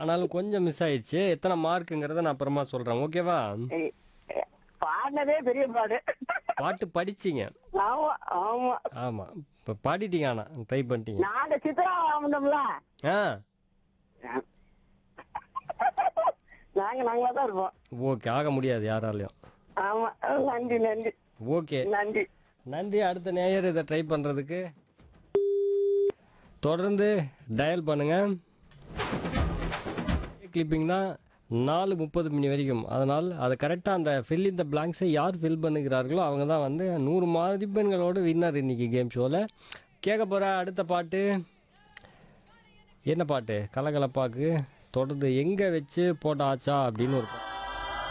ஆனாலும் கொஞ்சம் மிஸ் ஆயிடுச்சு எத்தனை மார்க்குங்கிறத நான் அப்புறமா சொல்றேன் ஓகேவா ஏய், ஏய், பாடினதே பெரிய பாடு பாட்டு படிச்சீங்க ஆமா ஆமா ஆமா இப்ப பாடிட்டீங்க ஆனா ட்ரை பண்ணிட்டீங்க நாங்க சித்ரா வந்தோம்ல ஆ நாங்க நாங்களா தான் இருப்போம் ஓகே ஆக முடியாது யாராலையும் ஆமா நன்றி நன்றி ஓகே நன்றி நன்றி அடுத்த நேயர் இதை ட்ரை பண்ணுறதுக்கு தொடர்ந்து டயல் பண்ணுங்க கிளிப்பிங் தான் நாலு முப்பது மணி வரைக்கும் அதனால் அதை கரெக்டாக அந்த ஃபில் இந்த பிளாங்க்ஸை யார் ஃபில் பண்ணுகிறார்களோ அவங்க தான் வந்து நூறு மதிப்பெண்களோட வின்னர் இன்னைக்கு கேம் ஷோவில் கேட்க போகிற அடுத்த பாட்டு என்ன பாட்டு கலகலப்பாக்கு தொடர்ந்து எங்கே வச்சு போட்டாச்சா அப்படின்னு ஒரு பாட்டு